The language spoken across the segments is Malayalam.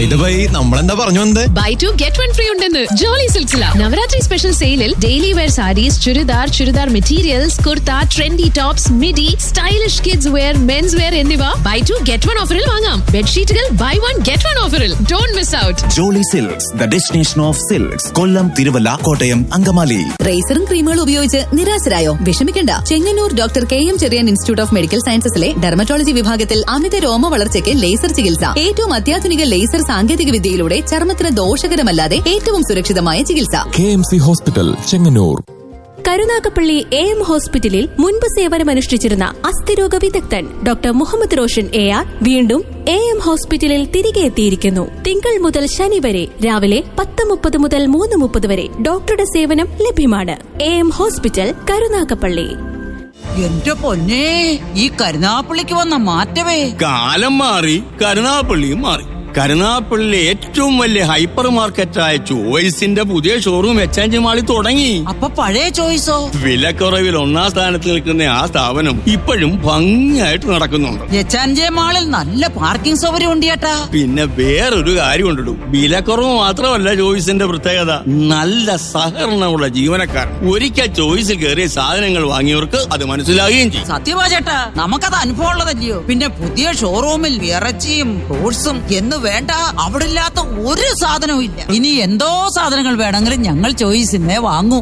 ബൈ നമ്മളെന്താ പറഞ്ഞു വന്നത് buy two get one free ഉണ്ടെന്ന് ജോളി സിൽസില നവരാത്രി സ്പെഷ്യൽ സെയിലിൽ daily wear sarees churidar churidar materials kurta trendy tops midi stylish kids wear mens wear എന്നിവ ബൈ ടു ഗെറ്റ് വൺ ഓഫറിൽ വാങ്ങാം ബെഡ്ഷീറ്റുകൾ ബൈ വൺ ഗെറ്റ് വൺ ഓഫറിൽ don't miss out Jolly Silks the destination of silks Kollam Thiruvalla Kottayam Angamaly റേസറും ക്രീമുകളും ഉപയോഗിച്ച് നിരാശരായോ വിഷമിക്കണ്ട Chengannur doctor K M Cherian institute of medical സയൻസസിലെ dermatology വിഭാഗത്തിൽ അമിത രോമ വളർച്ചയ്ക്ക് ലേസർ ചികിത്സ ഏറ്റവും അത്യാധുനിക ലേസർ സാങ്കേതിക വിദ്യയിലൂടെ ചർമ്മത്തിന് ദോഷകരമല്ലാതെ ഏറ്റവും സുരക്ഷിതമായ ചികിത്സ K M C hospital Chengannur Karunagappally A M ഹോസ്പിറ്റലിൽ മുൻപ് സേവനമനുഷ്ഠിച്ചിരുന്ന അസ്ഥിരോഗ വിദഗ്ധൻ doctor Muhammad Roshan A R വീണ്ടും എ എം ഹോസ്പിറ്റലിൽ തിരികെ എത്തിയിരിക്കുന്നു തിങ്കൾ മുതൽ ശനി വരെ രാവിലെ പത്ത് മുപ്പത് മുതൽ മൂന്ന് മുപ്പത് വരെ ഡോക്ടറുടെ സേവനം ലഭ്യമാണ് എ എം ഹോസ്പിറ്റൽ കരുനാഗപ്പള്ളി എന്റെ പൊന്നേ ഈ കരുനാപ്പള്ളിക്ക് വന്ന മാറ്റമേ കാലം മാറി കരുനാപ്പള്ളിയും മാറി കരുനാപ്പള്ളിയിലെ ഏറ്റവും വലിയ ഹൈപ്പർ മാർക്കറ്റായ ചോയ്സിന്റെ പുതിയ ഷോറൂം എക്സ്ചേഞ്ച് മാളിൽ തുടങ്ങി അപ്പൊ പഴയ ചോയ്സോ വിലക്കുറവിൽ ഒന്നാം സ്ഥാനത്ത് നിൽക്കുന്ന ആ സ്ഥാപനം ഇപ്പോഴും ഭംഗിയായിട്ട് നടക്കുന്നുണ്ട് എച്ചാൻജെ മാളിൽ നല്ല പാർക്കിംഗ് സൗകര്യം ഉണ്ട് ചേട്ടാ പിന്നെ വേറൊരു കാര്യം ഉണ്ടിടും വിലക്കുറവ് മാത്രമല്ല ചോയ്സിന്റെ പ്രത്യേകത നല്ല സഹകരണമുള്ള ജീവനക്കാർ ഒരിക്കൽ ചോയ്സിൽ കയറിയ സാധനങ്ങൾ വാങ്ങിയവർക്ക് അത് മനസ്സിലാകുകയും ചെയ്യും സത്യമാ ചേട്ടാ നമുക്കത് അനുഭവം ഉള്ളതല്ലയോ പിന്നെ പുതിയ ഷോറൂമിൽ ഇറച്ചിയും ഫ്രൂട്ട്സും എന്ന് വേണ്ട അവിടെ ഇല്ലാത്ത ഒരു സാധനവും ഇല്ല ഇനി എന്തോ സാധനങ്ങൾ വേണമെങ്കിലും ഞങ്ങൾ ചോയ്സിന്നേ വാങ്ങൂ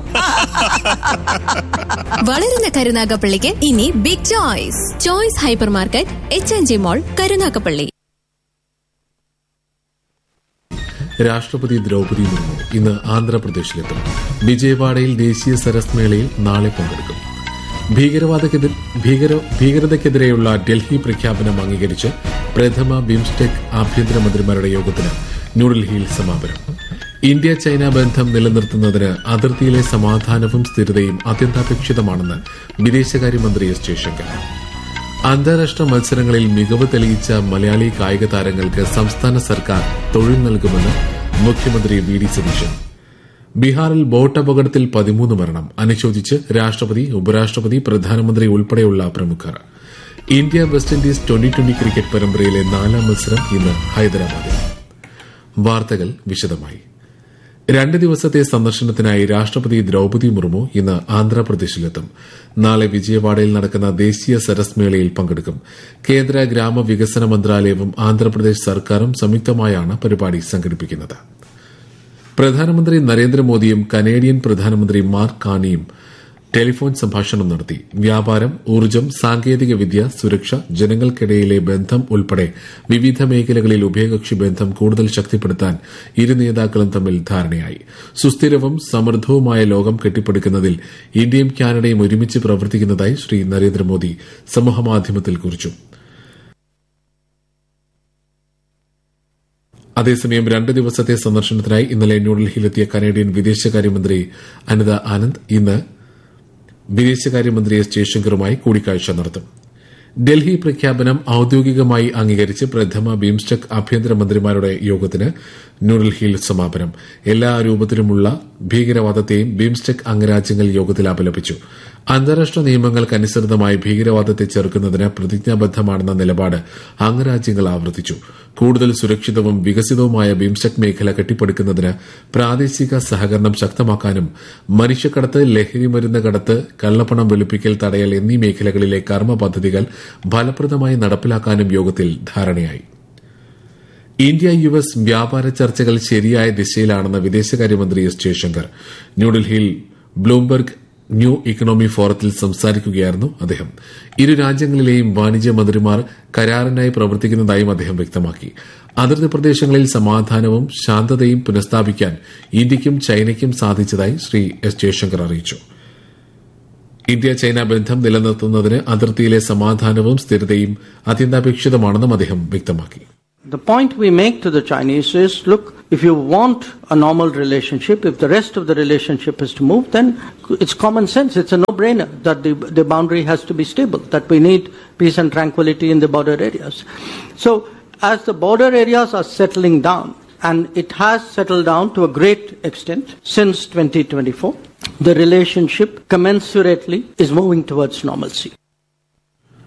വളരുന്ന കരുനാഗപ്പള്ളിക്ക് ഇനി big choice choice hyper market H N G mall Karunagappally രാഷ്ട്രപതി ദ്രൗപദി മുർമു ഇന്ന് ആന്ധ്രാപ്രദേശിലെത്തും വിജയവാഡയിൽ ദേശീയ സരസ് മേളയിൽ നാളെ പങ്കെടുക്കും ഭീകരവാദക്കെതിരെ ഭീകര ഭീകരതയ്ക്കെതിരെയുള്ള ഡൽഹി പ്രഖ്യാപനം അംഗീകരിച്ച് പ്രഥമ ബിംസ്റ്റെക് ആഭ്യന്തരമന്ത്രിമാരുടെ യോഗത്തിന് ന്യൂഡൽഹിയിൽ സമാപനം ഇന്ത്യ ചൈന ബന്ധം നിലനിർത്തുന്നതിന് അതിർത്തിയിലെ സമാധാനവും സ്ഥിരതയും അത്യന്താപേക്ഷിതമാണെന്ന് വിദേശകാര്യമന്ത്രി എസ് ജയശങ്കർ അന്താരാഷ്ട്ര മത്സരങ്ങളിൽ മികവ് തെളിയിച്ച മലയാളി കായിക താരങ്ങൾക്ക് സംസ്ഥാന സർക്കാർ തൊഴിൽ നൽകുമെന്ന് മുഖ്യമന്ത്രി വി ഡി സതീശൻ ബീഹാറിൽ ബോട്ട് അപകടത്തിൽ പതിമൂന്ന് മരണം അനുശോചിച്ച് രാഷ്ട്രപതി ഉപരാഷ്ട്രപതി പ്രധാനമന്ത്രി ഉൾപ്പെടെയുള്ള പ്രമുഖർ India West Indies twenty twenty cricket പരമ്പരയിലെ നാലാം മത്സരം ഇന്ന് ഹൈദരാബാദിൽ വാർത്തകൾ വിശദമായി രണ്ട് ദിവസത്തെ സന്ദർശനത്തിനായി രാഷ്ട്രപതി ദ്രൌപതി മുർമു ഇന്ന് ആന്ധ്രാപ്രദേശിലെത്തും നാളെ വിജയവാഡയിൽ നടക്കുന്ന ദേശീയ സരസ് മേളയിൽ പങ്കെടുക്കും കേന്ദ്ര ഗ്രാമവികസന മന്ത്രാലയവും ആന്ധ്രാപ്രദേശ് സർക്കാരും സംയുക്തമായാണ് പരിപാടി സംഘടിപ്പിക്കുന്നത് പ്രധാനമന്ത്രി നരേന്ദ്രമോദിയും കനേഡിയൻ പ്രധാനമന്ത്രി മാർക്ക് കാണിയും ടെലിഫോൺ സംഭാഷണം നടത്തി വ്യാപാരം ഊർജ്ജം സാങ്കേതിക വിദ്യ സുരക്ഷ ജനങ്ങൾക്കിടയിലെ ബന്ധം ഉൾപ്പെടെ വിവിധ മേഖലകളിൽ ഉഭയകക്ഷി ബന്ധം കൂടുതൽ ശക്തിപ്പെടുത്താൻ ഇരു നേതാക്കളും തമ്മിൽ ധാരണയായി സുസ്ഥിരവും സമൃദ്ധവുമായ ലോകം കെട്ടിപ്പടുക്കുന്നതിൽ ഇന്ത്യയും കാനഡയും ഒരുമിച്ച് പ്രവർത്തിക്കുന്നതായി ശ്രീ നരേന്ദ്രമോദി സമൂഹമാധ്യമത്തിൽ കുറിച്ചു അതേസമയം രണ്ട് ദിവസത്തെ സന്ദർശനത്തിനായി ഇന്നലെ ന്യൂഡൽഹിയിലെത്തിയ കനേഡിയൻ വിദേശകാര്യമന്ത്രി അനിത ആനന്ദ് ഇന്ന് വിദേശകാര്യമന്ത്രി എസ് ജയശങ്കറുമായി കൂടിക്കാഴ്ച നടത്തും ഡൽഹി പ്രഖ്യാപനം ഔദ്യോഗികമായി അംഗീകരിച്ച് പ്രഥമ ബിംസ്റ്റെക് ആഭ്യന്തരമന്ത്രിമാരുടെ യോഗത്തിന് ന്യൂഡൽഹിയിൽ സമാപനം എല്ലാ രൂപത്തിലുമുള്ള ഭീകരവാദത്തെയും ബിംസ്റ്റെക് അംഗരാജ്യങ്ങൾ യോഗത്തിൽ അപലപിച്ചു അന്താരാഷ്ട്ര നിയമങ്ങൾക്കനുസൃതമായി ഭീകരവാദത്തെ ചെറുക്കുന്നതിന് പ്രതിജ്ഞാബദ്ധമാണെന്ന നിലപാട് അംഗരാജ്യങ്ങൾ ആവർത്തിച്ചു കൂടുതൽ സുരക്ഷിതവും വികസിതവുമായ ബിംസ്റ്റെക് മേഖല കെട്ടിപ്പടുക്കുന്നതിന് പ്രാദേശിക സഹകരണം ശക്തമാക്കാനും മനുഷ്യക്കടത്ത് ലഹരിമരുന്ന് കടത്ത് കള്ളപ്പണം വെളുപ്പിക്കൽ തടയൽ എന്നീ മേഖലകളിലെ കർമ്മ പദ്ധതികൾ ഫലപ്രദമായി നടപ്പിലാക്കാനും യോഗത്തിൽ ധാരണയായി ഇന്ത്യ യു എസ് വ്യാപാര ചർച്ചകൾ ശരിയായ ദിശയിലാണെന്ന് വിദേശകാര്യമന്ത്രി എസ് ജയശങ്കർ ന്യൂഡൽഹിയിൽ ബ്ലൂംബർഗ് ന്യൂ ഇക്കണോമി ഫോറത്തിൽ സംസാരിക്കുകയായിരുന്നു അദ്ദേഹം ഇരു രാജ്യങ്ങളിലെയും വാണിജ്യ മന്ത്രിമാർ കരാറിനായി പ്രവർത്തിക്കുന്നതായും അദ്ദേഹം വ്യക്തമാക്കി അതിർത്തി പ്രദേശങ്ങളിൽ സമാധാനവും ശാന്തതയും പുനഃസ്ഥാപിക്കാൻ ഇന്ത്യയ്ക്കും ചൈനയ്ക്കും സാധിച്ചതായി ശ്രീ എസ് ജയശങ്കർ അറിയിച്ചു ഇന്ത്യ ചൈന ബന്ധം നിലനിർത്തുന്നതിന് അതിർത്തിയിലെ സമാധാനവും സ്ഥിരതയും അത്യന്താപേക്ഷിതമാണെന്നും അദ്ദേഹം വ്യക്തമാക്കി The point we make to the Chinese is look, if you want a normal relationship, if the rest of the relationship is to move, then it's common sense, it's a no brainer that the, the boundary has to be stable, that we need peace and tranquility in the border areas. So, as the border areas are settling down, and it has settled down to a great extent since 2024, the relationship commensurately is moving towards normalcy.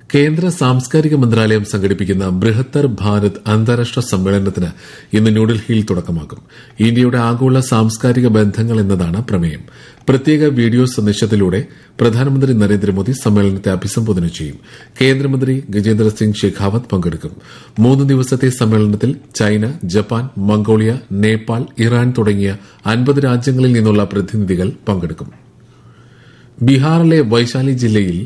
കേന്ദ്ര സാംസ്കാരിക മന്ത്രാലയം സംഘടിപ്പിക്കുന്ന ബൃഹത്തർ ഭാരത് അന്താരാഷ്ട്ര സമ്മേളനത്തിന് ഇന്ന് ന്യൂഡൽഹിയിൽ തുടക്കമാകും ഇന്ത്യയുടെ ആഗോള സാംസ്കാരിക ബന്ധങ്ങൾ എന്നതാണ് പ്രമേയം പ്രത്യേക വീഡിയോ സന്ദേശത്തിലൂടെ പ്രധാനമന്ത്രി നരേന്ദ്രമോദി സമ്മേളനത്തെ അഭിസംബോധന ചെയ്യും കേന്ദ്രമന്ത്രി ഗജേന്ദ്ര സിംഗ് ഷെഖാവത്ത് പങ്കെടുക്കും മൂന്ന് ദിവസത്തെ സമ്മേളനത്തിൽ China Japan Mongolia Nepal Iran തുടങ്ങിയ അൻപത് രാജ്യങ്ങളിൽ നിന്നുള്ള പ്രതിനിധികൾ പങ്കെടുക്കും ബീഹാറിലെ വൈശാലി ജില്ലയിൽ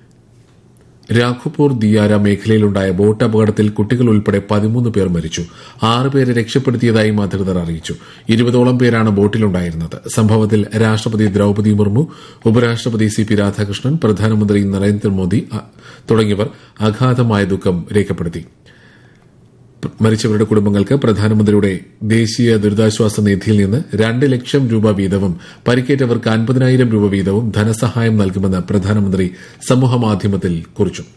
രാഘുപൂർ ദിയാര മേഖലയിലുണ്ടായ ബോട്ട് അപകടത്തിൽ കുട്ടികൾ ഉൾപ്പെടെ പതിമൂന്ന് പേർ മരിച്ചു ആറ് പേരെ രക്ഷപ്പെടുത്തിയതായും അധികൃതർ അറിയിച്ചു ഇരുപതോളം പേരാണ് ബോട്ടിലുണ്ടായിരുന്നത് സംഭവത്തിൽ രാഷ്ട്രപതി ദ്രൌപതി മുർമു ഉപരാഷ്ട്രപതി സി പി രാധാകൃഷ്ണൻ പ്രധാനമന്ത്രി നരേന്ദ്രമോദി അ- തുടങ്ങിയവർ അഗാധമായ ദുഃഖം രേഖപ്പെടുത്തി മരിച്ചവരുടെ കുടുംബങ്ങൾക്ക് പ്രധാനമന്ത്രിയുടെ ദേശീയ ദുരിതാശ്വാസ നിധിയിൽ നിന്ന് രണ്ട് ലക്ഷം രൂപ വീതവും പരിക്കേറ്റവർക്ക് അൻപതിനായിരം രൂപ വീതവും ധനസഹായം നൽകുമെന്ന് പ്രധാനമന്ത്രി സമൂഹമാധ്യമത്തിൽ കുറിച്ചു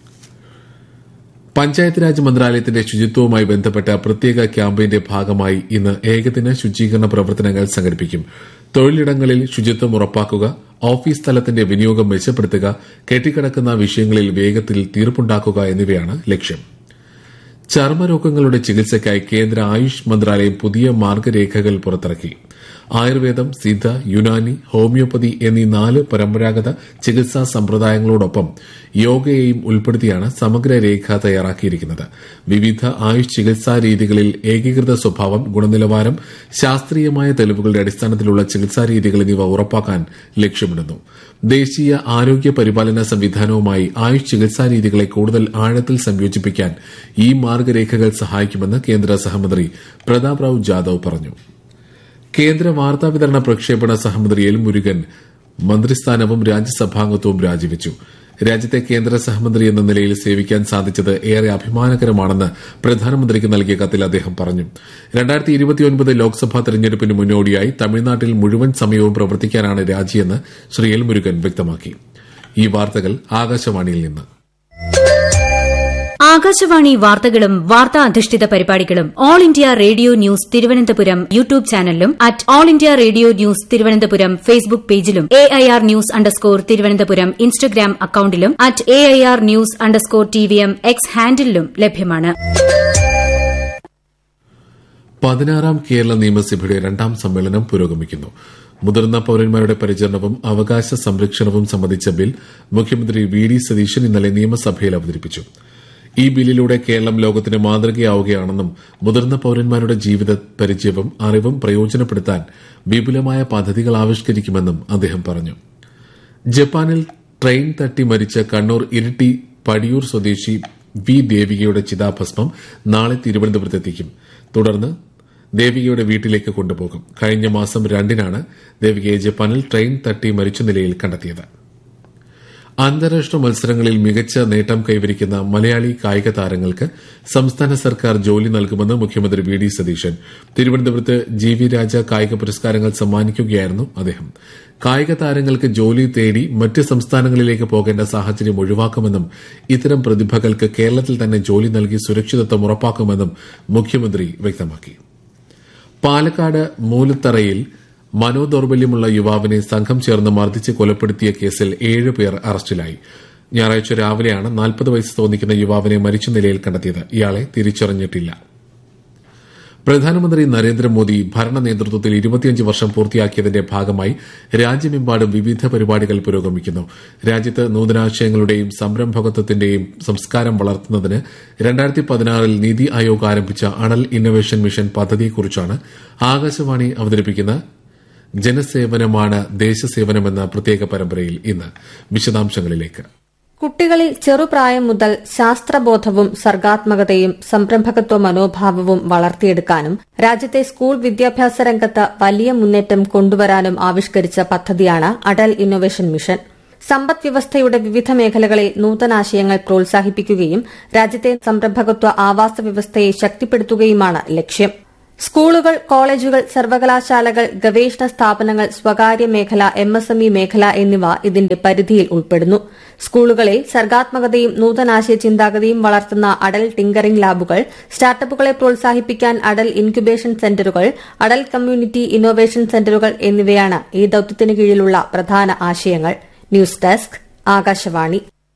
പഞ്ചായത്ത് രാജ് മന്ത്രാലയത്തിന്റെ ശുചിത്വവുമായി ബന്ധപ്പെട്ട പ്രത്യേക ക്യാമ്പയിന്റെ ഭാഗമായി ഇന്ന് ഏകദിന ശുചീകരണ പ്രവർത്തനങ്ങൾ സംഘടിപ്പിക്കും തൊഴിലിടങ്ങളിൽ ശുചിത്വം ഉറപ്പാക്കുക ഓഫീസ് തലത്തിന്റെ വിനിയോഗം മെച്ചപ്പെടുത്തുക കെട്ടിക്കിടക്കുന്ന വിഷയങ്ങളിൽ വേഗത്തിൽ തീർപ്പുണ്ടാക്കുക എന്നിവയാണ് ലക്ഷ്യം ചർമ്മരോഗങ്ങളുടെ ചികിത്സയ്ക്കായി കേന്ദ്ര ആയുഷ് മന്ത്രാലയം പുതിയ മാർഗരേഖകൾ പുറത്തിറക്കി ആയുർവേദം സിദ്ധ യുനാനി ഹോമിയോപ്പതി എന്നീ നാല് പരമ്പരാഗത ചികിത്സാ സമ്പ്രദായങ്ങളോടൊപ്പം യോഗയെയും ഉൾപ്പെടുത്തിയാണ് സമഗ്ര രേഖ തയ്യാറാക്കിയിരിക്കുന്നത് വിവിധ ആയുഷ് ചികിത്സാ രീതികളിൽ ഏകീകൃത സ്വഭാവം ഗുണനിലവാരം ശാസ്ത്രീയമായ തെളിവുകളുടെ അടിസ്ഥാനത്തിലുള്ള ചികിത്സാ രീതികൾ എന്നിവ ഉറപ്പാക്കാൻ ലക്ഷ്യമിടുന്നു ദേശീയ ആരോഗ്യ പരിപാലന സംവിധാനവുമായി ആയുഷ് ചികിത്സാ രീതികളെ കൂടുതൽ ആഴത്തിൽ സംയോജിപ്പിക്കാൻ ഈ മാർഗരേഖകൾ സഹായിക്കുമെന്ന് കേന്ദ്ര സഹമന്ത്രി പ്രതാപ് റാവു ജാദവ് പറഞ്ഞു കേന്ദ്ര വാർത്താവിതരണ പ്രക്ഷേപണ സഹമന്ത്രി എൽ മുരുകൻ മന്ത്രിസ്ഥാനവും രാജ്യസഭാംഗത്വവും രാജിവെച്ചു രാജ്യത്തെ കേന്ദ്ര സഹമന്ത്രി എന്ന നിലയിൽ സേവിക്കാൻ സാധിച്ചത് ഏറെ അഭിമാനകരമാണെന്ന് പ്രധാനമന്ത്രിക്ക് നൽകിയ കത്തിൽ അദ്ദേഹം പറഞ്ഞു രണ്ടായിരത്തി ഇരുപത്തിയൊൻപത് ലോക്സഭാ തെരഞ്ഞെടുപ്പിന് മുന്നോടിയായി തമിഴ്നാട്ടിൽ മുഴുവൻ സമയവും പ്രവർത്തിക്കാനാണ് രാജിയെന്ന് ശ്രീ എൽ മുരുകൻ വ്യക്തമാക്കി ഈ വാർത്തകൾ ആകാശവാണിയിൽ നിന്ന് ആകാശവാണി വാർത്തകളും വാർത്താ അധിഷ്ഠിത പരിപാടികളും All India Radio news Thiruvananthapuram YouTube ചാനലിലും at All India Radio news Thiruvananthapuram Facebook പേജിലും A I R news underscore Thiruvananthapuram Instagram അക്കൌണ്ടിലും at A I R news underscore T V M X ഹാൻഡിലും ലഭ്യമാണ് പതിനാറാം കേരള നിയമസഭയുടെ രണ്ടാം സമ്മേളനം പുരോഗമിക്കുന്നു മുതിർന്ന പൌരന്മാരുടെ പരിചരണവും അവകാശ സംരക്ഷണവും സംബന്ധിച്ച ബിൽ മുഖ്യമന്ത്രി വി ഡി സതീശൻ ഇന്നലെ നിയമസഭയിൽ അവതരിപ്പിച്ചു ഈ ബില്ലിലൂടെ കേരളം ലോകത്തിന് മാതൃകയാവുകയാണെന്നും മുതിർന്ന പൌരന്മാരുടെ ജീവിത പരിചയവും അറിവും പ്രയോജനപ്പെടുത്താൻ വിപുലമായ പദ്ധതികൾ ആവിഷ്കരിക്കുമെന്നും അദ്ദേഹം പറഞ്ഞു ജപ്പാനിൽ ട്രെയിൻ തട്ടി മരിച്ച കണ്ണൂർ ഇരിട്ടി പടിയൂർ സ്വദേശി വി ദേവികയുടെ ചിതാഭസ്മം നാളെ തിരുവനന്തപുരത്തെത്തിക്കും തുടർന്ന് ദേവികയുടെ വീട്ടിലേക്ക് കൊണ്ടുപോകും കഴിഞ്ഞ മാസം രണ്ടിനാണ് ദേവികയെ ജപ്പാനിൽ ട്രെയിൻ തട്ടി മരിച്ച നിലയിൽ കണ്ടെത്തിയത് അന്താരാഷ്ട്ര മത്സരങ്ങളിൽ മികച്ച നേട്ടം കൈവരിക്കുന്ന മലയാളി കായിക താരങ്ങൾക്ക് സംസ്ഥാന സർക്കാർ ജോലി നൽകുമെന്ന് മുഖ്യമന്ത്രി വി ഡി സതീശൻ തിരുവനന്തപുരത്ത് ജി വി രാജ കായിക പുരസ്കാരങ്ങൾ സമ്മാനിക്കുകയായിരുന്നു അദ്ദേഹം കായിക താരങ്ങൾക്ക് ജോലി തേടി മറ്റ് സംസ്ഥാനങ്ങളിലേക്ക് പോകേണ്ട സാഹചര്യം ഒഴിവാക്കുമെന്നും ഇത്തരം പ്രതിഭകൾക്ക് കേരളത്തിൽ തന്നെ ജോലി നൽകി സുരക്ഷിതത്വം ഉറപ്പാക്കുമെന്നും മുഖ്യമന്ത്രി വ്യക്തമാക്കി പാലക്കാട് മൂലത്തറയിൽ മനോദൌർബല്യമുള്ള യുവാവിനെ സംഘം ചേർന്ന് മർദ്ദിച്ച് കൊലപ്പെടുത്തിയ കേസിൽ ഏഴ് പേർ അറസ്റ്റിലായി ഞായറാഴ്ച രാവിലെയാണ് നാൽപ്പത് വയസ്സ് തോന്നിക്കുന്ന യുവാവിനെ മരിച്ച നിലയിൽ കണ്ടെത്തിയത് ഇയാളെ തിരിച്ചറിഞ്ഞിട്ടില്ല പ്രധാനമന്ത്രി നരേന്ദ്രമോദി ഭരണ നേതൃത്വത്തിൽ ഇരുപത്തിയഞ്ച് വർഷം പൂർത്തിയാക്കിയതിന്റെ ഭാഗമായി രാജ്യമെമ്പാടും വിവിധ പരിപാടികൾ പുരോഗമിക്കുന്നു രാജ്യത്ത് നൂതനാശയങ്ങളുടെയും സംരംഭകത്വത്തിന്റെയും സംസ്കാരം വളർത്തുന്നതിന് രണ്ടായിരത്തി പതിനാറിൽ നീതി ആയോഗ് ആരംഭിച്ച അടൽ ഇന്നൊവേഷൻ മിഷൻ പദ്ധതിയെക്കുറിച്ചാണ് ആകാശവാണി അവതരിപ്പിക്കുന്ന ജനസേവനമാണ് ദേശസേവനമെന്ന പ്രത്യേക പരമ്പരയിൽ ഇന്ന് വിശദാംശങ്ങളിലേക്ക് കുട്ടികളിൽ ചെറുപ്രായം മുതൽ ശാസ്ത്രബോധവും സർഗാത്മകതയും സംരംഭകത്വ മനോഭാവവും വളർത്തിയെടുക്കാനും രാജ്യത്തെ സ്കൂൾ വിദ്യാഭ്യാസ രംഗത്ത് വലിയ മുന്നേറ്റം കൊണ്ടുവരാനും ആവിഷ്കരിച്ച പദ്ധതിയാണ് അടൽ ഇന്നൊവേഷൻ മിഷൻ സമ്പദ് വ്യവസ്ഥയുടെ വിവിധ മേഖലകളിൽ നൂതനാശയങ്ങൾ പ്രോത്സാഹിപ്പിക്കുകയും രാജ്യത്തെ സംരംഭകത്വ ആവാസ വ്യവസ്ഥയെ ശക്തിപ്പെടുത്തുകയുമാണ് ലക്ഷ്യം സ്കൂളുകൾ കോളേജുകൾ സർവകലാശാലകൾ ഗവേഷണ സ്ഥാപനങ്ങൾ സ്വകാര്യ മേഖല എംഎസ്എംഇ മേഖല എന്നിവ ഇതിന്റെ പരിധിയിൽ ഉൾപ്പെടുന്നു സ്കൂളുകളിൽ സർഗാത്മകതയും നൂതനാശയ ചിന്താഗതിയും വളർത്തുന്ന അടൽ ടിങ്കറിംഗ് ലാബുകൾ സ്റ്റാർട്ടപ്പുകളെ പ്രോത്സാഹിപ്പിക്കാൻ അടൽ ഇൻക്യുബേഷൻ സെന്ററുകൾ അടൽ കമ്മ്യൂണിറ്റി ഇന്നോവേഷൻ സെന്ററുകൾ എന്നിവയാണ് ഈ ദൌത്യത്തിന് കീഴിലുള്ള പ്രധാന ആശയങ്ങൾ news desk Akashvani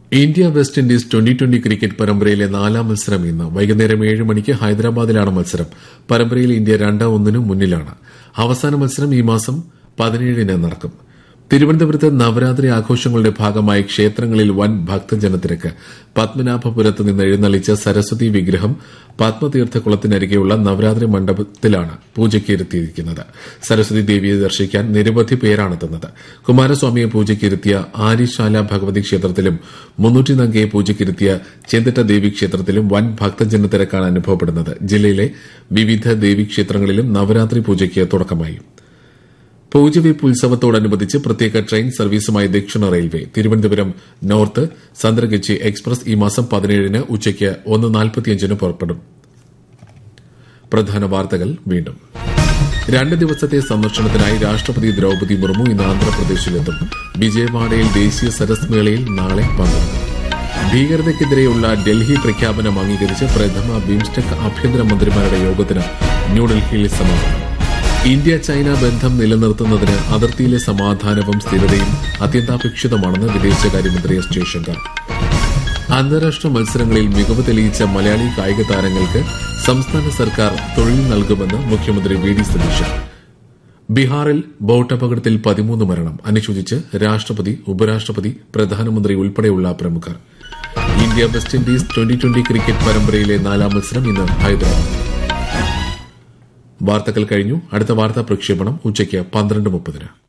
India West Indies twenty twenty cricket പരമ്പരയിലെ നാലാം മത്സരം ഇന്ന് വൈകുന്നേരം ഏഴ് മണിക്ക് ഹൈദരാബാദിലാണ് മത്സരം പരമ്പരയിൽ ഇന്ത്യ രണ്ട് ഒന്നിന് മുന്നിലാണ് അവസാന മത്സരം ഈ മാസം പതിനേഴിന് നടക്കും തിരുവനന്തപുരത്ത് നവരാത്രി ആഘോഷങ്ങളുടെ ഭാഗമായി ക്ഷേത്രങ്ങളിൽ വൻ ഭക്തജനത്തിരക്ക് പത്മനാഭപുരത്ത് നിന്ന് എഴുന്നള്ളിച്ച സരസ്വതി വിഗ്രഹം പത്മതീർത്ഥക്കുളത്തിനരികെയുള്ള നവരാത്രി മണ്ഡപത്തിലാണ് പൂജയ്ക്ക് ഇരുത്തിയിരിക്കുന്നത് സരസ്വതി ദേവിയെ ദർശിക്കാൻ നിരവധി പേരാണെത്തുന്നത് കുമാരസ്വാമിയെ പൂജയ്ക്കിരുത്തിയ ആര്യശാല ഭഗവതി ക്ഷേത്രത്തിലും മുന്നൂറ്റി നങ്കയെ പൂജയ്ക്കിരുത്തിയ ചെന്തിട്ട ദേവി ക്ഷേത്രത്തിലും വൻ ഭക്തജനത്തിരക്കാണ് അനുഭവപ്പെടുന്നത് ജില്ലയിലെ വിവിധ ദേവീക്ഷേത്രങ്ങളിലും നവരാത്രി പൂജയ്ക്ക് തുടക്കമായി പൂജവെപ്പ് ഉത്സവത്തോടനുബന്ധിച്ച് പ്രത്യേക ട്രെയിൻ സർവീസുമായി ദക്ഷിണ railway Thiruvananthapuram north Santragachi express ഈ മാസം പതിനേഴിന് ഉച്ചയ്ക്ക് ഒന്ന് നാൽപ്പത്തിയഞ്ചിന് പുറപ്പെടും പ്രധാന വാർത്തകൾ വീണ്ടും രണ്ട് ദിവസത്തെ സന്ദർശനത്തിനായി രാഷ്ട്രപതി ദ്രൌപതി മുർമു ഇന്ന് ആന്ധ്രാപ്രദേശിലെത്തും വിജയവാഡയിൽ ദേശീയ സരസ് മേളയിൽ നാളെ പങ്കെടുക്കും ഭീകരതയ്ക്കെതിരെയുള്ള ഡൽഹി പ്രഖ്യാപനം അംഗീകരിച്ച് പ്രഥമ ബിംസ്റ്റെക് ആഭ്യന്തരമന്ത്രിമാരുടെ യോഗത്തിന് ന്യൂഡൽഹിയിൽ സമാപനം ഇന്ത്യ ചൈന ബന്ധം നിലനിർത്തുന്നതിന് അതിർത്തിയിലെ സമാധാനവും സ്ഥിരതയും അത്യന്താപേക്ഷിതമാണെന്ന് വിദേശകാര്യമന്ത്രി എസ് ജയശങ്കർ അന്താരാഷ്ട്ര മത്സരങ്ങളിൽ മികവ് തെളിയിച്ച മലയാളി കായിക താരങ്ങൾക്ക് സംസ്ഥാന സർക്കാർ തൊഴിൽ നൽകുമെന്ന് മുഖ്യമന്ത്രി വി ഡി സതീശൻ ബീഹാറിൽ ബോട്ടപകടത്തിൽ പതിമൂന്ന് മരണം അനുശോചിച്ച് രാഷ്ട്രപതി ഉപരാഷ്ട്രപതി പ്രധാനമന്ത്രി ഉൾപ്പെടെയുള്ള പ്രമുഖർ India West Indies twenty twenty cricket പരമ്പരയിലെ നാലാം മത്സരം ഇന്ന് ഹൈദരാബാദ് വാർത്തകൾ കഴിഞ്ഞു അടുത്ത വാർത്താ പ്രക്ഷേപണം ഉച്ചയ്ക്ക് പന്ത്രണ്ട് മുപ്പതിന്